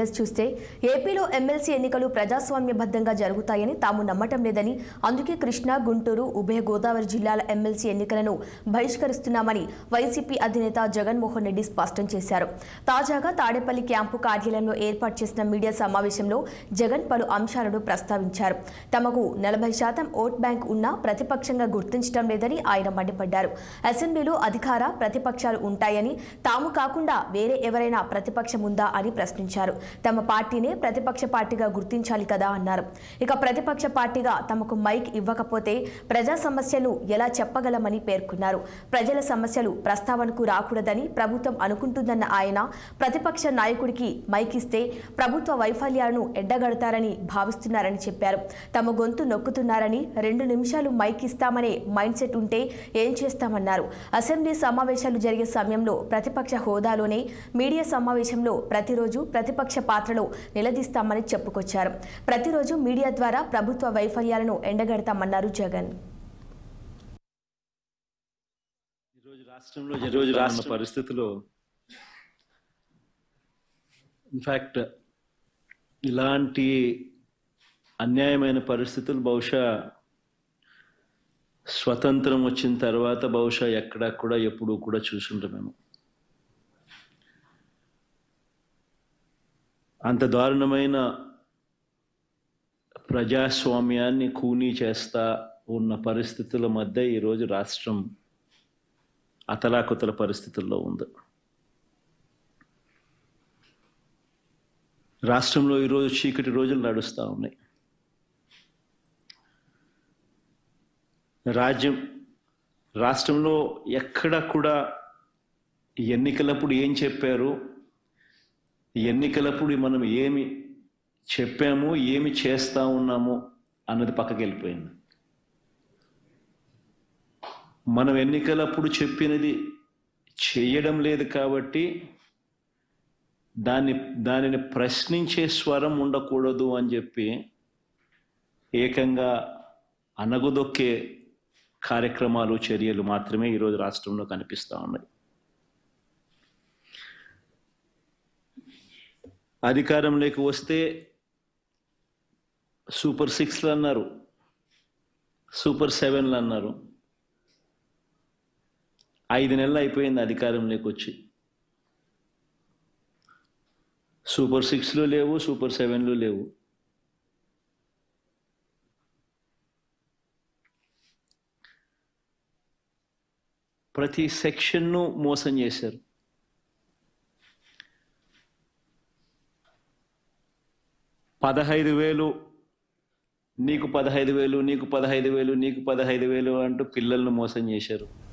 details చూస్తే ఏపీలో MLC ఎన్నికలు ప్రజాస్వామ్యబద్ధంగా జరుగుతాయని తాము నమ్మటం లేదని అందుకే కృష్ణా గుంటూరు ఉభయ గోదావరి జిల్లాల ఎమ్మెల్సీ ఎన్నికలను బహిష్కరిస్తున్నామని వైసీపీ అధినేత జగన్మోహన్ రెడ్డి స్పష్టం చేశారు తాజాగా తాడేపల్లి క్యాంపు కార్యాలయంలో ఏర్పాటు చేసిన మీడియా సమావేశంలో జగన్ పలు అంశాలను ప్రస్తావించారు తమకు నలభై శాతం ఓట్ బ్యాంక్ ఉన్నా ప్రతిపక్షంగా గుర్తించడం లేదని ఆయన మండిపడ్డారు అసెంబ్లీలో అధికార ప్రతిపక్షాలు ఉంటాయని తాము కాకుండా వేరే ఎవరైనా ప్రతిపక్షం ఉందా అని ప్రశ్నించారు తమ పార్టీనే ప్రతిపక్ష పార్టీగా గుర్తించాలి కదా అన్నారు ఇక ప్రతిపక్ష పార్టీగా తమకు మైక్ ఇవ్వకపోతే ప్రజా సమస్యలు ఎలా చెప్పగలమని పేర్కొన్నారు ప్రజల సమస్యలు ప్రస్తావనకు రాకూడదని ప్రభుత్వం అనుకుంటుందన్న ఆయన ప్రతిపక్ష నాయకుడికి మైక్ ఇస్తే ప్రభుత్వ వైఫల్యాలను ఎడ్డగడతారని భావిస్తున్నారని చెప్పారు తమ గొంతు నొక్కుతున్నారని రెండు నిమిషాలు మైక్ ఇస్తామనే మైండ్ సెట్ ఉంటే ఏం చేస్తామన్నారు అసెంబ్లీ సమావేశాలు జరిగే సమయంలో ప్రతిపక్ష హోదాలోనే మీడియా సమావేశంలో ప్రతిరోజు ప్రతిపక్ష పాత్రలో నిలదీస్తామని చెప్పుకొచ్చారు ప్రతిరోజు మీడియా ద్వారా ప్రభుత్వ వైఫల్యాలను ఎండగడతామన్నారు జగన్ ఈరోజు రాష్ట్రంలో ఈరోజు రాష్ట్ర పరిస్థితిలో ఇన్ఫ్యాక్ట్ ఇలాంటి అన్యాయమైన పరిస్థితులు బహుశా స్వతంత్రం వచ్చిన తర్వాత బహుశా ఎక్కడా కూడా ఎప్పుడూ కూడా చూసుంటాం మేము అంత దారుణమైన ప్రజాస్వామ్యాన్ని కూనీ చేస్తా ఉన్న పరిస్థితుల మధ్య ఈరోజు రాష్ట్రం అతలాకుతల పరిస్థితుల్లో ఉంది రాష్ట్రంలో ఈరోజు చీకటి రోజులు నడుస్తూ ఉన్నాయి రాజ్యం రాష్ట్రంలో ఎక్కడ కూడా ఎన్నికలప్పుడు ఏం చెప్పారు ఎన్నికలప్పుడు మనం ఏమి చెప్పాము ఏమి చేస్తా ఉన్నాము అన్నది పక్కకి వెళ్ళిపోయింది మనం ఎన్నికలప్పుడు చెప్పినది చేయడం లేదు కాబట్టి దాన్ని దానిని ప్రశ్నించే స్వరం ఉండకూడదు అని చెప్పి ఏకంగా అనగుదొక్కే కార్యక్రమాలు చర్యలు మాత్రమే ఈరోజు రాష్ట్రంలో కనిపిస్తూ ఉన్నాయి అధికారంలోకి వస్తే సూపర్ సిక్స్లు అన్నారు సూపర్ సెవెన్లు అన్నారు ఐదు నెలలు అయిపోయింది అధికారంలోకి వచ్చి సూపర్ సిక్స్లు లేవు సూపర్ సెవెన్లు లేవు ప్రతి సెక్షన్ను మోసం చేశారు పదహైదు వేలు నీకు పదహైదు వేలు నీకు పదహైదు వేలు నీకు పదహైదు వేలు అంటూ పిల్లలను మోసం చేశారు